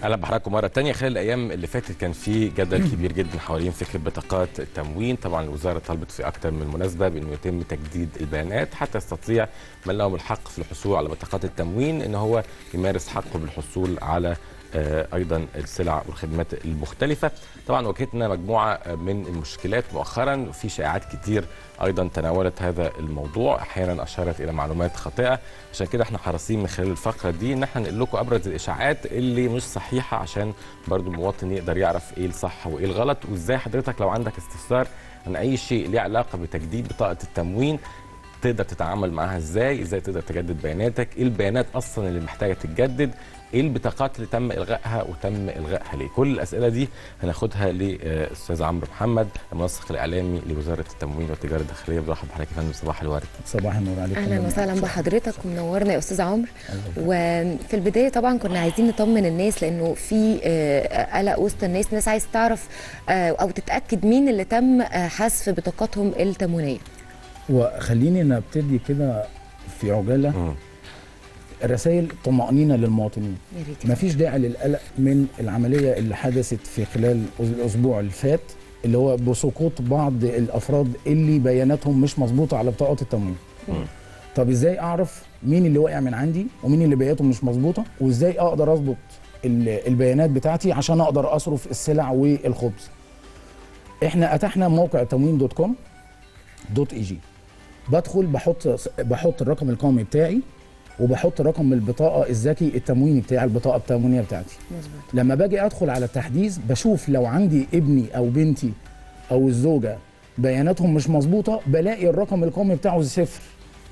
اهلا بحضراتكم مره تانية خلال الايام اللي فاتت كان في جدل كبير جدا حوالين فكره بطاقات التموين طبعا الوزاره طلبت في اكثر من مناسبه بانه يتم تجديد البيانات حتى يستطيع من لهم الحق في الحصول على بطاقات التموين ان هو يمارس حقه بالحصول على آه، ايضا السلع والخدمات المختلفه طبعا واجهتنا مجموعه من المشكلات مؤخرا وفي شائعات كتير ايضا تناولت هذا الموضوع احيانا اشارت الى معلومات خاطئه عشان كده احنا حريصين من خلال الفقره دي ان احنا نقول لكم ابرز الاشاعات اللي مش صحيحه عشان برضو المواطن يقدر يعرف ايه الصح وايه الغلط وازاي حضرتك لو عندك استفسار عن اي شيء ليه علاقه بتجديد بطاقه التموين تقدر تتعامل معاها ازاي ازاي تقدر تجدد بياناتك ايه البيانات اصلا اللي محتاجه تتجدد ايه البطاقات اللي تم الغائها وتم الغائها ليه كل الاسئله دي هناخدها للاستاذ عمرو محمد المنسق الاعلامي لوزاره التموين والتجاره الداخليه برحب بحضرتك يا فندم صباح الورد صباح النور عليكم اهلا وسهلا بحضرتك ومنورنا يا استاذ عمرو وفي البدايه طبعا كنا عايزين نطمن الناس لانه في آه، قلق وسط الناس ناس عايز تعرف آه، او تتاكد مين اللي تم آه، حذف بطاقاتهم التموينيه وخليني نبتدي كده في عجاله مم. رسائل طمأنينة للمواطنين يا ريت مفيش داعي للقلق من العملية اللي حدثت في خلال الأسبوع اللي فات اللي هو بسقوط بعض الأفراد اللي بياناتهم مش مظبوطة على بطاقات التموين مم. طب ازاي اعرف مين اللي واقع من عندي ومين اللي بياناته مش مظبوطه وازاي اقدر اظبط ال- البيانات بتاعتي عشان اقدر اصرف السلع والخبز احنا اتحنا موقع تموين دوت كوم دوت اي جي بدخل بحط بحط الرقم القومي بتاعي وبحط رقم البطاقه الذكي التمويني بتاعي البطاقه التموينيه بتاعتي مظبوط لما باجي ادخل على التحديث بشوف لو عندي ابني او بنتي او الزوجه بياناتهم مش مظبوطه بلاقي الرقم القومي بتاعه صفر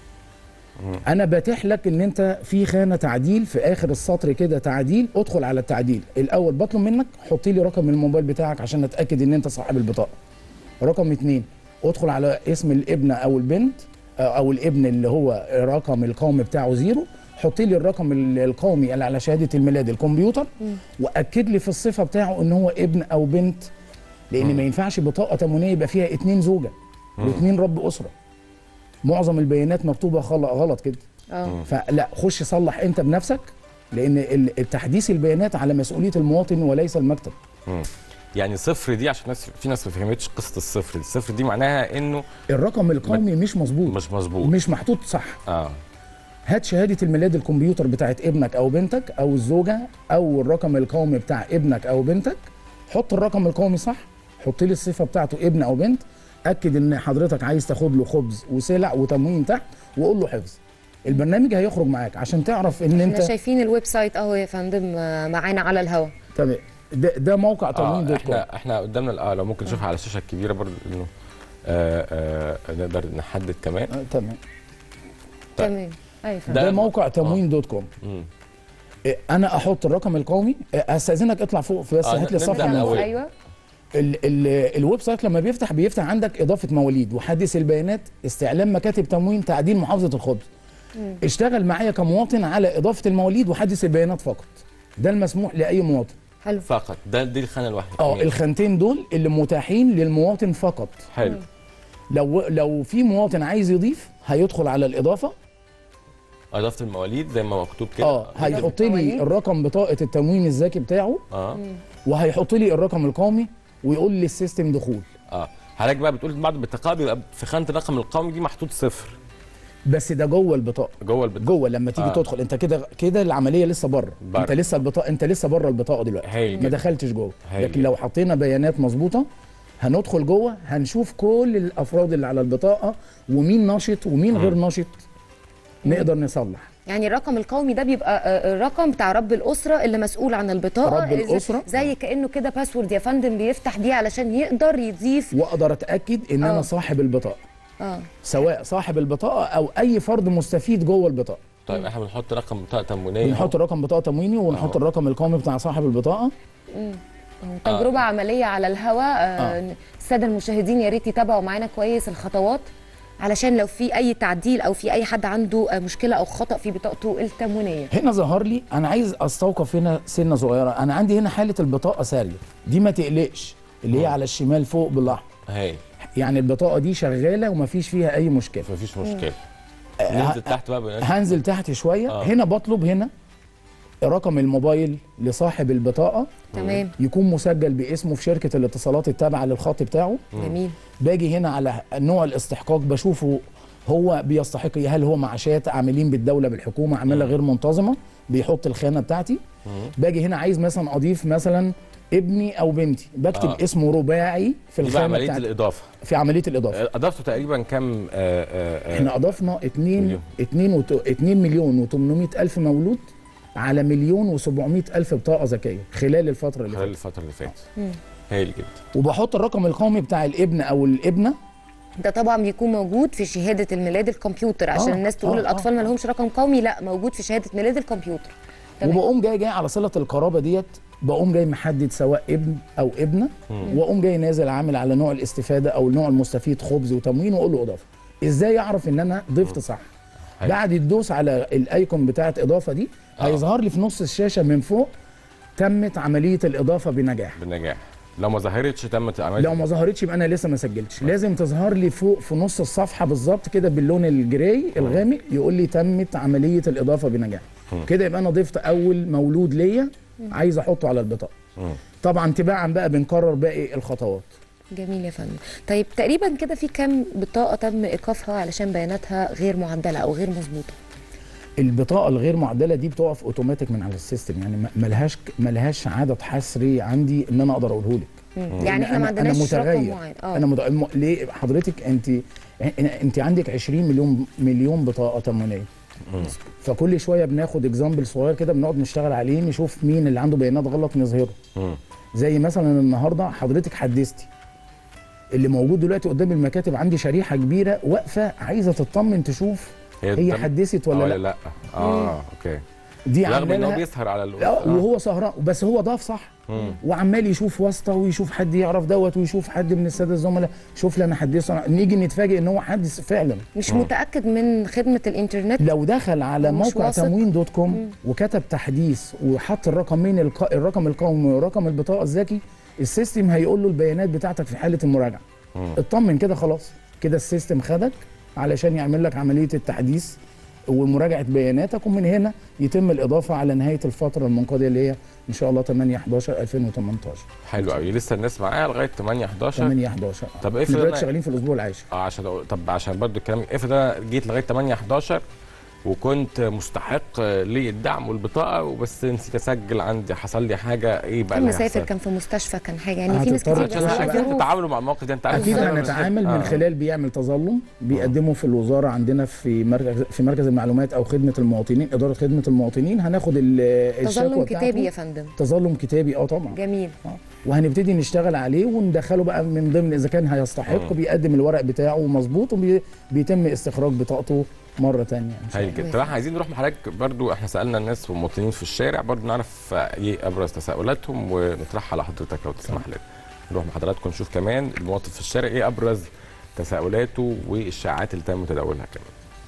انا باتيح لك ان انت في خانه تعديل في اخر السطر كده تعديل ادخل على التعديل الاول بطلب منك حط لي رقم الموبايل بتاعك عشان اتاكد ان انت صاحب البطاقه رقم اتنين ادخل على اسم الابن او البنت او الابن اللي هو رقم القومي بتاعه زيرو حط لي الرقم ال- القومي اللي على شهاده الميلاد الكمبيوتر واكد لي في الصفه بتاعه ان هو ابن او بنت لان ما ينفعش بطاقه تموينيه يبقى فيها اتنين زوجه واثنين رب اسره معظم البيانات مكتوبه خل- غلط كده اه فلا خش صلح انت بنفسك لان ال- التحديث البيانات على مسؤوليه المواطن وليس المكتب مم. يعني صفر دي عشان ناس في ناس ما فهمتش قصه الصفر دي الصفر دي معناها انه الرقم القومي مش مظبوط مش مظبوط مش محطوط صح اه هات شهاده الميلاد الكمبيوتر بتاعت ابنك او بنتك او الزوجه او الرقم القومي بتاع ابنك او بنتك حط الرقم القومي صح حط لي الصفه بتاعته ابن او بنت اكد ان حضرتك عايز تاخد له خبز وسلع وتموين تحت وقول له حفظ البرنامج هيخرج معاك عشان تعرف ان احنا انت شايفين الويب سايت اهو يا فندم آه، معانا على الهواء تمام ده, ده موقع تموين اه دوت كوم احنا احنا قدامنا اه لو ممكن نشوفها على الشاشه الكبيره برضه انه آه آه نقدر نحدد كمان آه، تمام طيب. تمام ايوه ده- فندم ده موقع تموين دوت كوم مم. إيه، انا احط الرقم القومي إيه، استاذنك اطلع فوق بس آه، هات لي نبدأ الصفحه من من الأول. فوق ايوه ال ال الويب سايت لما بيفتح بيفتح عندك اضافه مواليد وحدث البيانات استعلام مكاتب تموين تعديل محافظه الخبز اشتغل معايا كمواطن على اضافه المواليد وحدث البيانات فقط ده المسموح لاي مواطن حلو فقط ده دي الخانه الواحده اه ماشي. الخانتين دول اللي متاحين للمواطن فقط حلو لو لو في مواطن عايز يضيف هيدخل على الاضافه اضافه المواليد زي ما مكتوب كده اه هيحط لي مواليد. الرقم بطاقه التموين الذكي بتاعه اه وهيحط لي الرقم القومي ويقول لي السيستم دخول اه حضرتك بقى بتقول بعد البطاقه بيبقى في خانه الرقم القومي دي محطوط صفر بس ده جوه البطاقه جوه البطاقه جوه لما تيجي آه. آه. تدخل انت كده كده العمليه لسه بره بره. انت لسه البطاقه انت لسه بره البطاقه دلوقتي هايل ما جدا. دخلتش جوه هايل لكن لو حطينا بيانات مظبوطه هندخل جوه هنشوف كل الافراد اللي على البطاقه ومين ناشط ومين غير ناشط نقدر نصلح يعني الرقم القومي ده بيبقى آه، الرقم بتاع رب الاسره اللي مسؤول عن البطاقه رب زي- الأسرة. زي كانه كده باسورد يا فندم بيفتح بيه علشان يقدر يضيف واقدر اتاكد ان آه. انا صاحب البطاقه اه سواء صاحب البطاقه او اي فرد مستفيد جوه البطاقه طيب احنا بنحط رقم بطاقه تموينيه بنحط رقم بطاقه تمويني ونحط أهو. الرقم القومي بتاع صاحب البطاقه تجربه عمليه على الهواء آه، الساده المشاهدين يا ريت يتابعوا معانا كويس الخطوات علشان لو في اي تعديل او في اي حد عنده آه، مشكله او خطا في بطاقته التموينيه هنا ظهر لي انا عايز استوقف هنا سنه صغيره انا عندي هنا حاله البطاقه ساريه دي ما تقلقش اللي هي على الشمال فوق بالاحمر هاي يعني البطاقه دي شغاله ومفيش فيها اي مشكله مفيش مشكله ننزل تحت بقى بننزل. هنزل تحت شويه آه. هنا بطلب هنا رقم الموبايل لصاحب البطاقه تمام يكون مسجل باسمه في شركه الاتصالات التابعه للخط بتاعه جميل باجي هنا على نوع الاستحقاق بشوفه هو بيستحق إيه؟ هل هو معاشات عاملين بالدوله بالحكومه عماله غير منتظمه بيحط الخانه بتاعتي باجي هنا عايز مثلا اضيف مثلا ابني او بنتي بكتب آه. آه. اسمه رباعي في دي بقى الخانه عمليه بتاعتي الاضافه في عمليه الاضافه اضافته تقريبا كام آه، آه، آه، احنا اضفنا 2 مليون. 2 وت... 2 مليون و800 الف مولود على مليون و700 الف بطاقه ذكيه خلال الفتره اللي خلال فاتت الفتره اللي فاتت هايل جدا وبحط الرقم القومي بتاع الابن او الابنه ده طبعا بيكون موجود في شهاده الميلاد الكمبيوتر عشان آه، الناس تقول آه، الاطفال آه، ما لهمش رقم قومي لا موجود في شهاده ميلاد الكمبيوتر تمام. وبقوم جاي جاي على صله القرابه ديت بقوم جاي محدد سواء ابن او ابنه واقوم جاي نازل عامل على نوع الاستفاده او النوع المستفيد خبز وتموين واقول له اضافه ازاي اعرف ان انا ضفت صح حلو. بعد الدوس على الايكون بتاعه اضافه دي آه. هيظهر لي في نص الشاشه من فوق تمت عمليه الاضافه بنجاح بالنجاح لو ما ظهرتش تمت عمليه لو ما ظهرتش يبقى انا لسه ما سجلتش لازم تظهر لي فوق في نص الصفحه بالظبط كده باللون الجراي الغامق يقول لي تمت عمليه الاضافه بنجاح كده يبقى انا ضفت اول مولود ليا عايز احطه على البطاقه مم. طبعا تباعا بقى بنكرر باقي الخطوات جميل يا فندم طيب تقريبا كده في كام بطاقه تم ايقافها علشان بياناتها غير معدله او غير مظبوطه البطاقه الغير معدله دي بتقف اوتوماتيك من على السيستم يعني ما- ملهاش ملهاش عدد حصري عندي ان انا اقدر اقوله لك مم. يعني احنا أنا- ما عندناش أنا رقم متغير. معين انا مت... م- ليه حضرتك انت انت عندك 20 مليون مليون بطاقه تموينيه فكل شويه بناخد اكزامبل صغير كده بنقعد نشتغل عليه نشوف مين اللي عنده بيانات غلط نظهره مم. زي مثلا النهارده حضرتك حدثتي اللي موجود دلوقتي قدام المكاتب عندي شريحه كبيره واقفه عايزه تطمن تشوف هي الدم- حدثت آه ولا ولا لا لا اه اوكي دي رغم عامله ان هو لها بيسهر على ال- لا وهو سهران بس هو ضاف صح مم. وعمال يشوف واسطه ويشوف حد يعرف دوت ويشوف حد من الساده الزملاء شوف لي انا حدثه نيجي نتفاجئ ان هو حدث فعلا مش متاكد من خدمه الانترنت لو دخل على مش موقع واثق. تموين دوت كوم وكتب تحديث وحط الرقمين الق... الرقم القومي ورقم البطاقه الذكي السيستم هيقول له البيانات بتاعتك في حاله المراجعه مم. اطمن كده خلاص كده السيستم خدك علشان يعمل لك عمليه التحديث ومراجعه بياناتك ومن هنا يتم الاضافه على نهايه الفتره المنقضيه اللي هي ان شاء الله 8 11 2018 حلو قوي لسه الناس معايا لغايه 8 11 8 11 طب احنا افرض دلوقتي أنا- شغالين في الاسبوع العاشر اه عشان أقول- طب عشان برضو الكلام افرض انا جيت لغايه 8 11 وكنت مستحق للدعم والبطاقه وبس نسيت اسجل عندي حصل لي حاجه ايه بقى كان اللي مسافر هيحصل؟ كان في مستشفى كان حاجه يعني في ناس هتضطر كتير تخش بيحصل بقى. لها اكيد ظروف. تتعاملوا مع الموقف ده انت عارف اكيد إزاي؟ هنتعامل آه. من خلال بيعمل تظلم بيقدمه في الوزاره عندنا في مركز في مركز المعلومات او خدمه المواطنين اداره خدمه المواطنين هناخد ال- الشكوى تظلم بتاعته. كتابي يا فندم تظلم كتابي اه طبعا جميل آه. وهنبتدي نشتغل عليه وندخله بقى من ضمن اذا كان هيستحق بيقدم الورق بتاعه مظبوط وبيتم استخراج بطاقته مره تانية ان شاء هايل الله جدا طب احنا عايزين نروح مع حضرتك برضو احنا سالنا الناس والمواطنين في الشارع برضو نعرف ايه ابرز تساؤلاتهم ونطرحها على حضرتك لو تسمح لنا نروح مع حضراتكم نشوف كمان المواطن في الشارع ايه ابرز تساؤلاته والاشاعات اللي تم تداولها كمان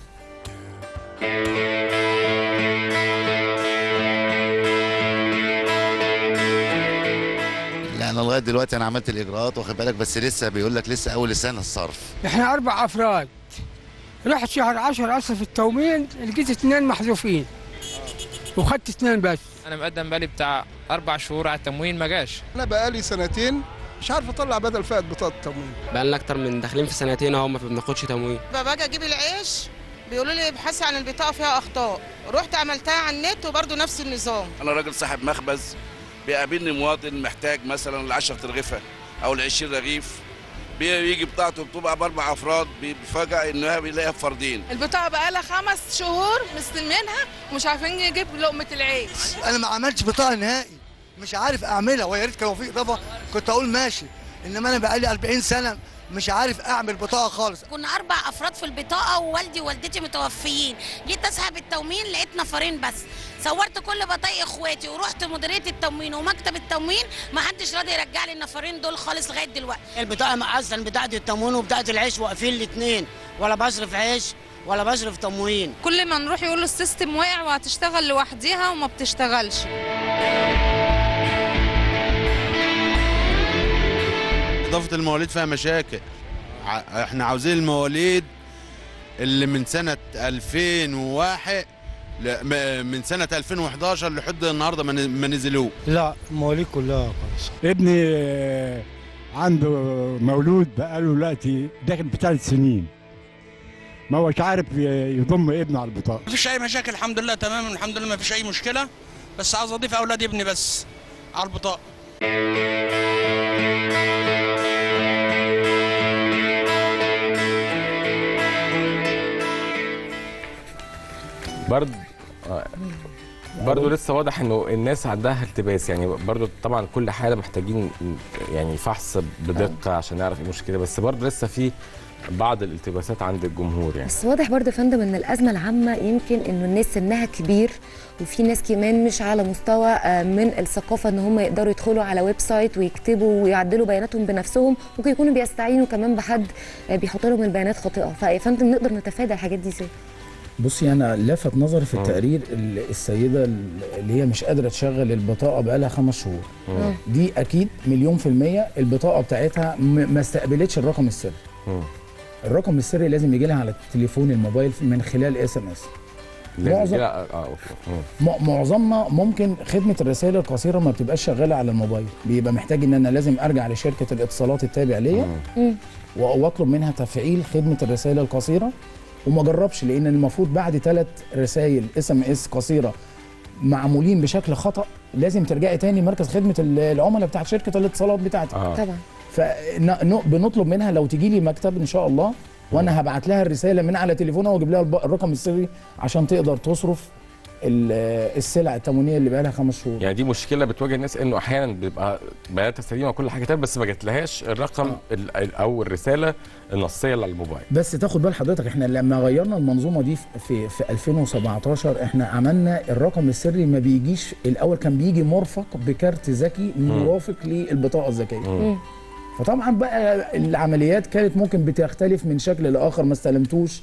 لا انا لغايه دلوقتي انا عملت الاجراءات واخد بالك بس لسه بيقول لك لسه اول السنه الصرف احنا اربع افراد رحت شهر 10 اصرف التومين لقيت اثنين محذوفين وخدت اثنين بس انا مقدم بقالي بتاع اربع شهور على التموين ما جاش انا بقالي سنتين مش عارف اطلع بدل فئه بطاقه التموين بقالنا اكتر من داخلين في سنتين اهو ما بناخدش تموين باجي اجيب العيش بيقولوا لي ابحثي عن البطاقه فيها اخطاء رحت عملتها على النت وبرضه نفس النظام انا راجل صاحب مخبز بيقابلني مواطن محتاج مثلا العشرة رغيفه او العشرين رغيف بيجي بتاعته بتبقى باربع افراد بيفاجئ انها بيلاقيها بفردين البطاقه بقالها خمس شهور مستلمينها ومش عارفين يجيب لقمه العيش انا ما عملتش بطاقه نهائي مش عارف اعملها ويا ريت كان في اضافه كنت اقول ماشي انما انا بقالي 40 سنه مش عارف اعمل بطاقه خالص كنا اربع افراد في البطاقه ووالدي ووالدتي متوفيين جيت اسحب التموين لقيت نفرين بس صورت كل بطايق اخواتي ورحت مديريه التموين ومكتب التموين ما حدش راضي يرجع لي النفرين دول خالص لغايه دلوقتي البطاقه معزل بتاعه التموين وبتاعه العيش واقفين الاثنين ولا بصرف عيش ولا بصرف تموين كل ما نروح يقولوا السيستم واقع وهتشتغل لوحديها وما بتشتغلش إضافة المواليد فيها مشاكل ع- احنا عاوزين المواليد اللي من سنة 2001 لا، م- من سنه 2011 لحد النهارده ما ن- ما نزلوه لا مواليد كلها كويسه ابني آه، عنده مولود بقاله دلوقتي داخل في ثلاث سنين ما هوش عارف ي- يضم ابنه على البطاقه مفيش اي مشاكل الحمد لله تمام الحمد لله مفيش اي مشكله بس عاوز اضيف اولاد ابني بس على البطاقه برضه آه، برضه لسه واضح انه الناس عندها التباس يعني برضه طبعا كل حاله محتاجين يعني فحص بدقه عشان نعرف ايه المشكله بس برضه لسه في بعض الالتباسات عند الجمهور يعني بس واضح برضه يا فندم ان الازمه العامه يمكن انه الناس سنها كبير وفي ناس كمان مش على مستوى آه، من الثقافه ان هم يقدروا يدخلوا على ويب سايت ويكتبوا ويعدلوا بياناتهم بنفسهم ممكن يكونوا بيستعينوا كمان بحد آه، بيحط لهم البيانات خاطئه فيا فندم نقدر نتفادى الحاجات دي ازاي؟ بصي انا لفت نظري في مم. التقرير ال- السيده اللي هي مش قادره تشغل البطاقه بقالها خمس شهور مم. دي اكيد مليون في الميه البطاقه بتاعتها م- ما استقبلتش الرقم السري مم. الرقم السري لازم يجي لها على التليفون الموبايل من خلال اس ام اس لازم معظم- كده اه أوكي. مم. م- معظمنا ممكن خدمه الرسائل القصيره ما بتبقاش شغاله على الموبايل بيبقى محتاج ان انا لازم ارجع لشركه الاتصالات التابع ليا و- واطلب منها تفعيل خدمه الرسائل القصيره وما جربش لان المفروض بعد ثلاث رسائل اس ام اس قصيره معمولين بشكل خطا لازم ترجعي تاني مركز خدمه ال- العملاء بتاعت شركه الاتصالات بتاعتك آه. طبعا فبنطلب منها لو تجي لي مكتب ان شاء الله وانا هبعت لها الرساله من على تليفونها واجيب لها الب- الرقم السري عشان تقدر تصرف ال- السلع التموينيه اللي بقى لها خمس شهور يعني دي مشكله بتواجه الناس انه احيانا بيبقى بياناتها سليمه وكل حاجه تمام بس ما جاتلهاش الرقم ال- ال- او الرساله النصيه اللي على الموبايل بس تاخد بال حضرتك احنا لما غيرنا المنظومه دي في في 2017 احنا عملنا الرقم السري ما بيجيش الاول كان بيجي مرفق بكارت ذكي مرافق للبطاقه الذكيه مم. فطبعا بقى العمليات كانت ممكن بتختلف من شكل لاخر ما استلمتوش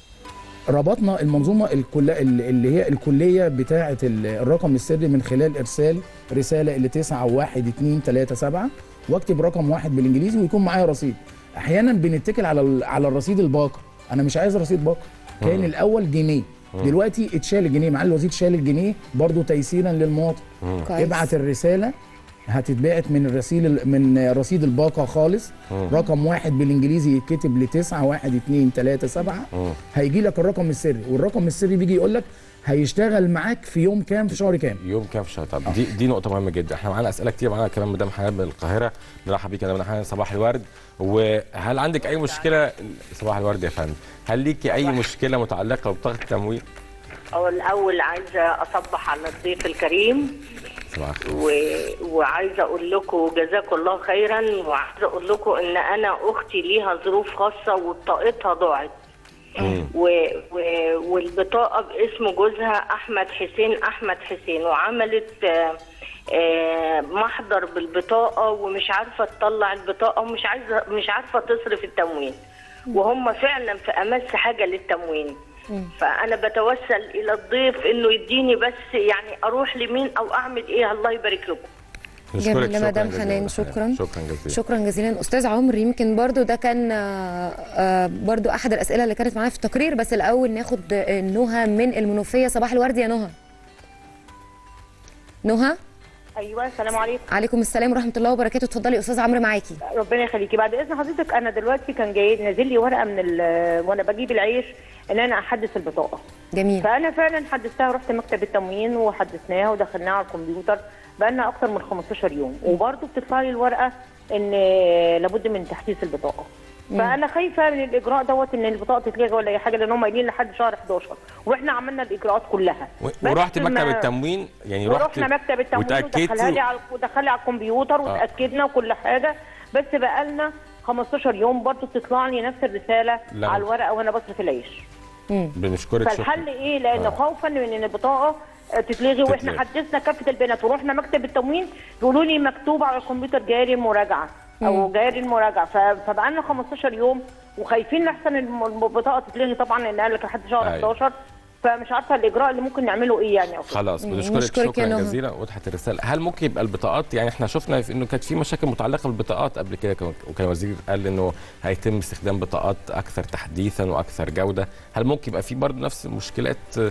ربطنا المنظومه الكل اللي هي الكليه بتاعه ال- الرقم السري من خلال ارسال رساله اللي 9 1 2 3 7 واكتب رقم واحد بالانجليزي ويكون معايا رصيد احيانا بنتكل على ال- على الرصيد الباقه انا مش عايز رصيد باقه كان مم. الاول جنيه مم. دلوقتي اتشال الجنيه معالي الوزير شال الجنيه برضو تيسيرا للمواطن مم. كويس. ابعت الرساله هتتبعت من الرصيد من رصيد الباقه خالص مم. رقم واحد بالانجليزي يتكتب لتسعة واحد اتنين تلاتة سبعة مم. هيجي لك الرقم السري والرقم السري بيجي يقول لك هيشتغل معاك في يوم كام في شهر كام يوم كام في الشهر طب دي دي نقطه مهمه جدا احنا معانا اسئله كتير معانا كمان مدام حنان من القاهره نرحب بيك يا مدام حنان صباح الورد وهل عندك اي مشكله صباح الورد يا فندم هل ليكي اي مشكله متعلقه ببطاقه التموين أو الأول عايزة أصبح على الضيف الكريم صباح الخير. و... وعايزة أقول لكم جزاكم الله خيرا وعايزة أقول لكم إن أنا أختي ليها ظروف خاصة وبطاقتها ضاعت و... و... والبطاقة باسم جوزها أحمد حسين أحمد حسين وعملت آه، آه، محضر بالبطاقة ومش عارفة تطلع البطاقة ومش عايزة مش عارفة تصرف التموين وهم فعلا في أمس حاجة للتموين فانا بتوسل الى الضيف انه يديني بس يعني اروح لمين او اعمل ايه الله يبارك لكم نشكرك جميل شكراً مدام جزيلاً حنان يا شكرا شكرا جزيلا شكرا جزيلا استاذ عمرو يمكن برضو ده كان آه، آه، برضو احد الاسئله اللي كانت معانا في التقرير بس الاول ناخد آه، نهى من المنوفيه صباح الورد يا نهى نهى ايوه السلام عليكم عليكم السلام ورحمه الله وبركاته اتفضلي استاذ عمرو معاكي ربنا يخليكي بعد اذن حضرتك انا دلوقتي كان جاي نازل لي ورقه من ال- وانا بجيب العيش ان انا احدث البطاقه جميل فانا فعلا حدثتها رحت مكتب التموين وحدثناها ودخلناها على الكمبيوتر بقالنا اكتر من 15 يوم وبرضه بتطلع لي الورقه ان لابد من تحديث البطاقه مم. فانا خايفه من الاجراء دوت ان البطاقه تتلغي ولا اي حاجه لان هم قايلين لحد شهر 11 واحنا عملنا الاجراءات كلها و- بس ورحت ما- مكتب التموين يعني رحت ورحنا مكتب التموين وتاكدتي ودخلها لي على ودخلها لي على الكمبيوتر وتاكدنا وكل حاجه بس بقالنا 15 يوم برضه بتطلع لي نفس الرساله لا. على الورقه وانا بصرف العيش بنشكرك شكرا فالحل ايه لان آه. خوفا من ان البطاقه تتلغي واحنا تتلغي. حدثنا كافه البيانات ورحنا مكتب التموين يقولوا لي مكتوب على الكمبيوتر جاري المراجعه او مم. جاري المراجعه ف- فبقالنا 15 يوم وخايفين لحسن الم- البطاقه تتلغي طبعا لان قال لك لحد شهر أيوة. 11 فمش عارفه الاجراء اللي ممكن نعمله ايه يعني أو كده. خلاص بنشكرك نشكرك يا شكرا نهى. جزيلا وضحت الرساله هل ممكن يبقى البطاقات يعني احنا شفنا في انه كانت في مشاكل متعلقه بالبطاقات قبل كده كان- وكان الوزير قال انه هيتم استخدام بطاقات اكثر تحديثا واكثر جوده هل ممكن يبقى في برضه نفس المشكلات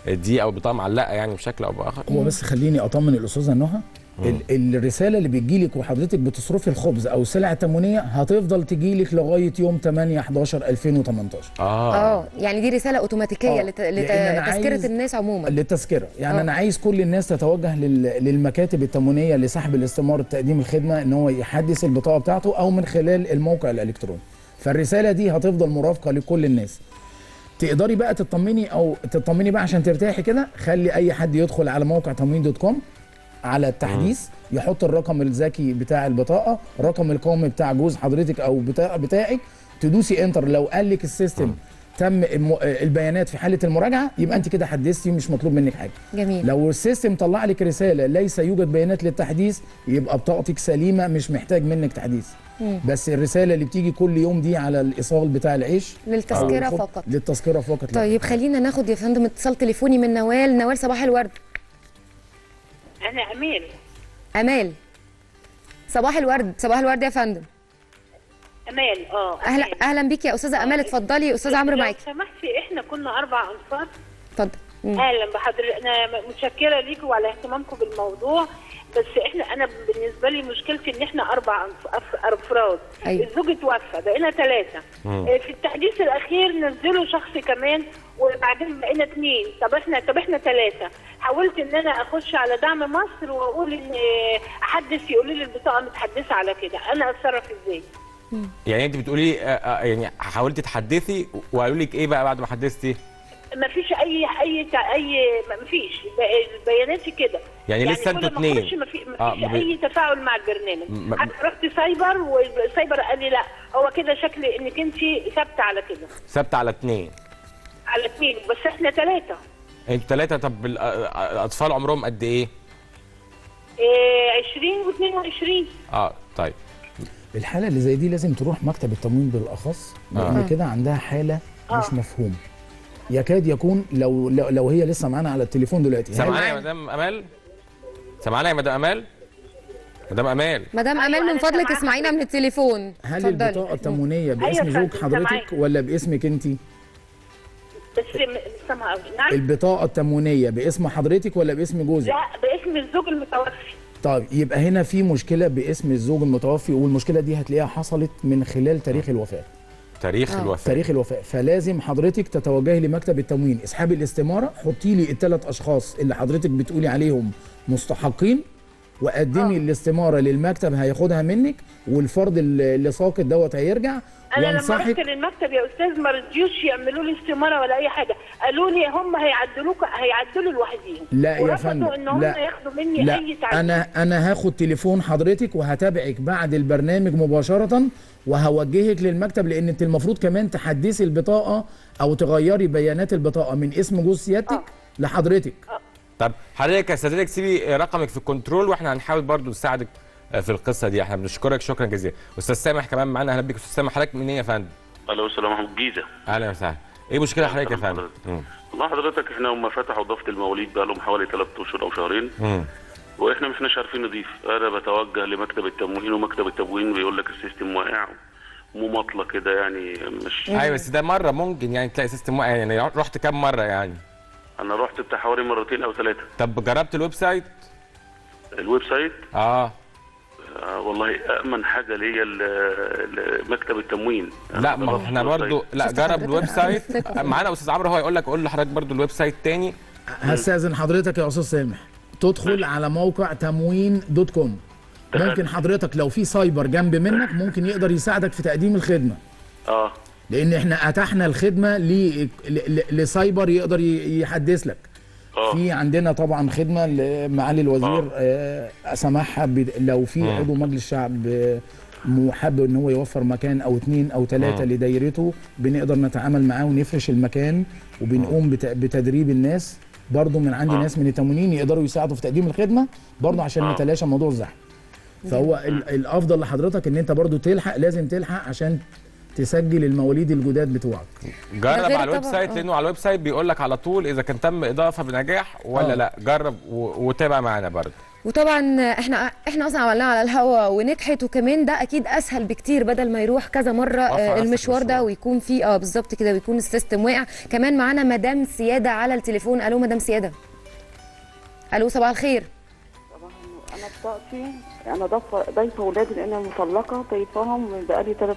دي او بطاقه معلقه يعني بشكل او باخر هو بس خليني اطمن الاستاذه نهى ال- الرساله اللي بتجيلك وحضرتك بتصرفي الخبز او السلع التموينيه هتفضل تجيلك لغايه يوم 8 11 2018 اه يعني دي رساله اوتوماتيكيه آه، لت- لأن أنا لتذكره عايز- الناس عموما للتذكره يعني آه. انا عايز كل الناس تتوجه لل- للمكاتب التموينيه لسحب الاستمارة تقديم الخدمه ان هو يحدث البطاقه بتاعته او من خلال الموقع الالكتروني فالرساله دي هتفضل مرافقه لكل الناس تقدري بقى تطمني او تطمني بقى عشان ترتاحي كده خلي اي حد يدخل على موقع تموين دوت كوم على التحديث يحط الرقم الذكي بتاع البطاقه رقم القومي بتاع جوز حضرتك او بتاع بتاعك تدوسي انتر لو قال لك السيستم تم الم- البيانات في حاله المراجعه يبقى انت كده حدثتي مش مطلوب منك حاجه جميل لو السيستم طلع لك رساله ليس يوجد بيانات للتحديث يبقى بطاقتك سليمه مش محتاج منك تحديث مم. بس الرساله اللي بتيجي كل يوم دي على الايصال بتاع العيش للتذكرة أو الخب- فقط. للتذكره فقط لا. طيب خلينا ناخد يا فندم اتصال تليفوني من نوال نوال صباح الورد انا امير امال صباح الورد صباح الورد يا فندم امال اه اهلا اهلا بيك يا استاذه امال اتفضلي استاذ عمرو لو معاكي سمحتي احنا كنا اربع انفار اتفضل مم. اهلا بحضرتك انا متشكره ليكم وعلى اهتمامكم بالموضوع بس احنا انا بالنسبه لي مشكلتي ان احنا اربع أنف- أف- افراد أيوة. الزوج توفى بقينا ثلاثه مم. في التحديث الاخير نزلوا شخص كمان وبعدين بقينا اثنين طب احنا طب احنا ثلاثه حاولت ان انا اخش على دعم مصر واقول ان احدث يقولوا لي البطاقه متحدثه على كده انا اتصرف ازاي يعني انت بتقولي آه، آه، يعني حاولتي تحدثي وقالوا لك ايه بقى بعد ما حدثتي ما فيش اي اي اي ما فيش بياناتي كده يعني لسه كل انتوا ما اتنين. أخش ما في ما آه، فيش ما بي- اي تفاعل مع البرنامج م- حتى رحت سايبر والسايبر قال لي لا هو كده شكل انك انت ثابته على كده ثابته على اتنين على اثنين بس احنا ثلاثه انتوا ثلاثه طب ال- آه، الاطفال عمرهم قد ايه؟ إيه 20 و22 اه طيب الحاله اللي زي دي لازم تروح مكتب التموين بالاخص لان آه. كده عندها حاله مش مفهومه يكاد يكون لو لو, لو هي لسه معانا على التليفون دلوقتي هل- سامعانا يا مدام امال؟ سامعانا يا مدام امال؟ مدام امال مدام امال من فضلك اسمعينا من التليفون هل اتفضلي. البطاقه التموينيه باسم أيوة زوج فندم، حضرتك سامعاك. ولا باسمك انت بس م- سامعه قوي نعم البطاقه التموينيه باسم حضرتك ولا باسم جوزك لا باسم الزوج المتوفي طيب يبقى هنا في مشكله باسم الزوج المتوفي والمشكله دي هتلاقيها حصلت من خلال تاريخ الوفاه تاريخ الوفاه تاريخ الوفاه فلازم حضرتك تتوجهي لمكتب التموين اسحبي الاستماره حطي لي الثلاث اشخاص اللي حضرتك بتقولي عليهم مستحقين وقدمي الاستماره للمكتب هياخدها منك والفرد اللي اللي ساقط دوت هيرجع انا لما وانصحك رحت للمكتب يا استاذ ما رضيوش يعملوا لي استماره ولا اي حاجه قالوا لي هم هيعدلوك هيعدلوا لوحديهم لا يا ورفضوا فندم ان هم لا ياخدوا مني لا اي تعديل انا انا هاخد تليفون حضرتك وهتابعك بعد البرنامج مباشره وهوجهك للمكتب لان انت المفروض كمان تحدثي البطاقه او تغيري بيانات البطاقه من اسم جوز سيادتك لحضرتك طب حضرتك يا سيادتك سيبي رقمك في الكنترول واحنا هنحاول برضو نساعدك في القصه دي احنا بنشكرك شكرا جزيلا استاذ سامح كمان معانا اهلا بيك استاذ سامح حضرتك منين يا فندم الو السلام عليكم الجيزه اهلا وسهلا ايه مشكله حضرتك يا فندم مم. والله حضرتك احنا هم فتحوا ضفه المواليد بقى لهم حوالي ثلاث اشهر او شهرين مم. واحنا مش مش عارفين نضيف انا بتوجه لمكتب التموين ومكتب التموين بيقول لك السيستم واقع مماطله كده يعني مش ايوه بس ده مره ممكن يعني تلاقي سيستم واقع يعني رحت كام مره يعني انا رحت بتاع حوالي مرتين او ثلاثه طب جربت الويب سايت الويب سايت اه آه والله امن حاجه ليا ال- ال- مكتب التموين لا ما احنا الويب برضو سايت. لا جرب الويب سايت معانا استاذ عمرو هو هيقول لك قول لحضرتك برضو الويب سايت تاني هستاذن حضرتك يا استاذ سامح تدخل على موقع تموين دوت كوم ممكن حضرتك لو في سايبر جنب منك ممكن يقدر يساعدك في تقديم الخدمه اه لان احنا اتحنا الخدمه ل- ل- لسايبر يقدر ي- يحدث لك في عندنا طبعا خدمه لمعالي الوزير آه، سماحها بد- لو في مم. عضو مجلس شعب آه، محب ان هو يوفر مكان او اتنين او ثلاثه مم. لدايرته بنقدر نتعامل معاه ونفرش المكان وبنقوم بت- بتدريب الناس برضو من عندي ناس من التموينين يقدروا يساعدوا في تقديم الخدمه برضو عشان نتلاشى موضوع الزحمه فهو ال- الافضل لحضرتك ان انت برضو تلحق لازم تلحق عشان تسجل المواليد الجداد بتوعك جرب غير على الويب طبعاً، سايت آه. لانه على الويب سايت بيقول لك على طول اذا كان تم اضافه بنجاح ولا آه. لا جرب و- وتابع معانا برضه وطبعا احنا احنا اصلا عملناها على الهوا ونجحت وكمان ده اكيد اسهل بكتير بدل ما يروح كذا مره رفع آه، نفسك المشوار ده مشوار. ويكون فيه اه بالظبط كده ويكون السيستم واقع كمان معانا مدام سياده على التليفون الو مدام سياده الو صباح الخير انا بطاقتي انا ضايفه ضايفه ولادي لان انا مطلقه ضايفاهم بقالي ثلاث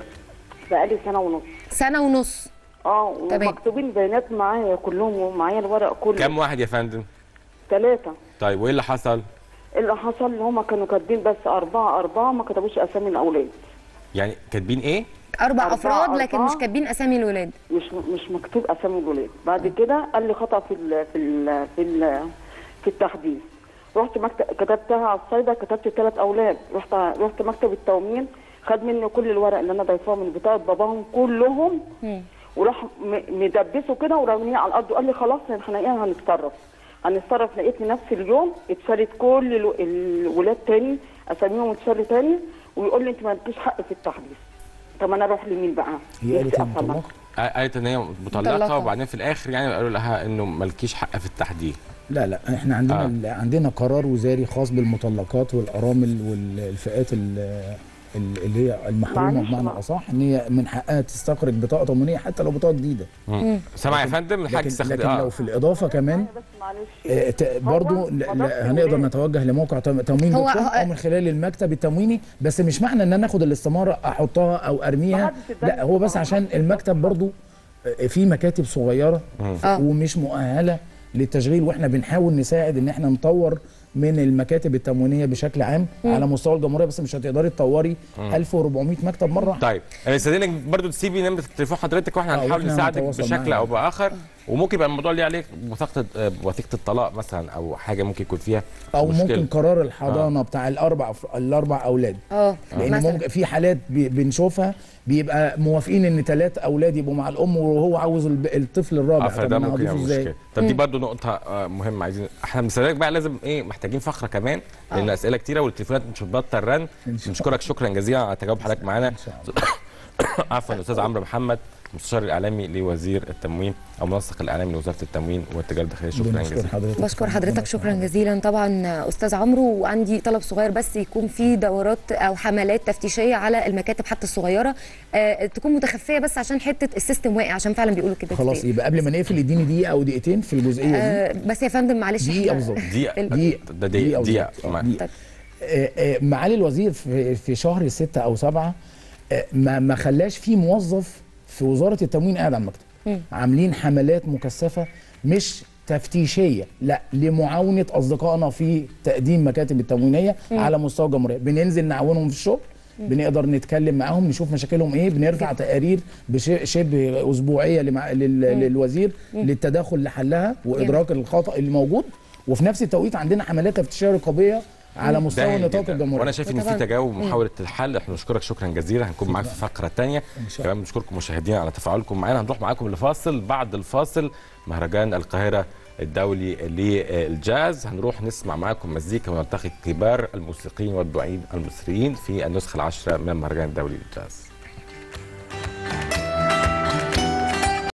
بقالي سنه ونص سنه ونص اه تمام. ومكتوبين البيانات معايا كلهم ومعايا الورق كله كم واحد يا فندم ثلاثه طيب وايه اللي حصل اللي حصل ان هم كانوا كاتبين بس اربعه اربعه ما كتبوش اسامي الاولاد يعني كاتبين ايه اربع أربعة، افراد لكن أربعة. مش كاتبين اسامي الولاد مش مش مكتوب اسامي الولاد بعد كده قال لي خطا في ال في ال في ال في التحديث رحت مكتب كتبتها على الصيدا كتبت ثلاث اولاد رحت رحت مكتب التومين خد مني كل الورق اللي انا ضايفاه من بطاقه باباهم كلهم وراح م- مدبسه كده ورميه على الارض وقال لي خلاص احنا ايه هنتصرف هنتصرف لقيت نفس اليوم اتشالت كل الو- الولاد تاني اساميهم اتشالوا تاني ويقول لي انت ما لكيش حق في التحديث طب انا اروح لمين بقى؟ هي قالت نفسي إيه أفهم. مطلقة؟ قالت ان هي مطلقه مطلقة. وبعدين في الاخر يعني قالوا لها انه مالكيش حق في التحديد لا لا احنا عندنا آه. آه. عندنا قرار وزاري خاص بالمطلقات والارامل والفئات ال- ال- اللي هي المحرومه معلش بمعنى بقى. اصح ان هي من حقها تستخرج بطاقه ضمانيه حتى لو بطاقه جديده مم. سامع يا فندم الحاج لكن, تستخدم لكن لو اه في الاضافه كمان بس معلش آه، ت- برضو لا- لا هنقدر نتوجه لموقع تم- تموين هو- دوت كوم هو- او من خلال المكتب التمويني بس مش معنى ان انا اخد الاستماره احطها او ارميها محدش اداني لا هو بس عشان المكتب برضو آه، في مكاتب صغيره آه. ومش مؤهله للتشغيل واحنا بنحاول نساعد ان احنا نطور من المكاتب التموينيه بشكل عام على مستوى الجمهوريه بس مش هتقدري تطوري 1400 مكتب مره واحدة. طيب انا استاذنك برضو تسيبي نمره تليفون حضرتك واحنا آه، هنحاول وإحنا نساعدك هنتواصل بشكل معاها. او باخر وممكن يبقى الموضوع ليه عليك وثيقه آه، وثيقه الطلاق مثلا او حاجه ممكن يكون فيها او مشكلة. ممكن قرار الحضانه بتاع الاربع الاربع اولاد اه لان مثلا ممكن في حالات بي- بنشوفها بيبقى موافقين ان ثلاث اولاد يبقوا مع الام وهو عاوز الب- الطفل الرابع اه طب فده أنا ممكن هضيفه يعمل ازاي مشكله طب دي برضو نقطه آه، مهمه عايزين احنا بنسالك بقى لازم ايه محتاجين فقره كمان لان اسئله كتيره والتليفونات مش بتبطل رن إن شاء نشكرك شكرا جزيلا على تجاوب حضرتك معانا إن شاء الله. عفوا الاستاذ عمرو محمد المستشار الاعلامي لوزير التموين او منسق الاعلامي لوزاره التموين والتجاره الداخليه شكرا بنشكر جزيلا حضرتك بشكر حضرتك شكرا جزيلا طبعا استاذ عمرو وعندي طلب صغير بس يكون في دورات او حملات تفتيشيه على المكاتب حتى الصغيره آه تكون متخفيه بس عشان حته السيستم واقع عشان فعلا بيقولوا كده خلاص كتير. يبقى قبل ما نقفل اديني دقيقه او دقيقتين في الجزئيه دي آه بس يا فندم معلش دقيقه إحنا- بالظبط دقيقه دقيقة. ده دقيقه دقيقه بالظبط. مع- دقيقة. آه، آه، معالي الوزير في في شهر ستة او سبعة آه، ما ما خلاش في موظف في وزاره التموين قاعد على المكتب مم. عاملين حملات مكثفه مش تفتيشيه لا لمعاونه اصدقائنا في تقديم مكاتب التموينيه مم. على مستوى الجمهوريه بننزل نعاونهم في الشغل بنقدر نتكلم معاهم نشوف مشاكلهم ايه بنرفع تقارير بش- شبه اسبوعيه لمع... لل... للوزير للتدخل لحلها وادراك الخطا اللي موجود وفي نفس التوقيت عندنا حملات تفتيشيه رقابيه على ده مستوى هايل نطاق جداً. الجمهوريه وانا شايف ان في طبعاً. تجاوب مم. ومحاوله الحل احنا بنشكرك شكرا جزيلا هنكون معاك في الفقره الثانيه شاء كمان بنشكركم مشاهدينا على تفاعلكم معانا هنروح معاكم لفاصل بعد الفاصل مهرجان القاهره الدولي للجاز هنروح نسمع معاكم مزيكا ونلتقي كبار الموسيقيين والدعين المصريين في النسخه العاشره من المهرجان الدولي للجاز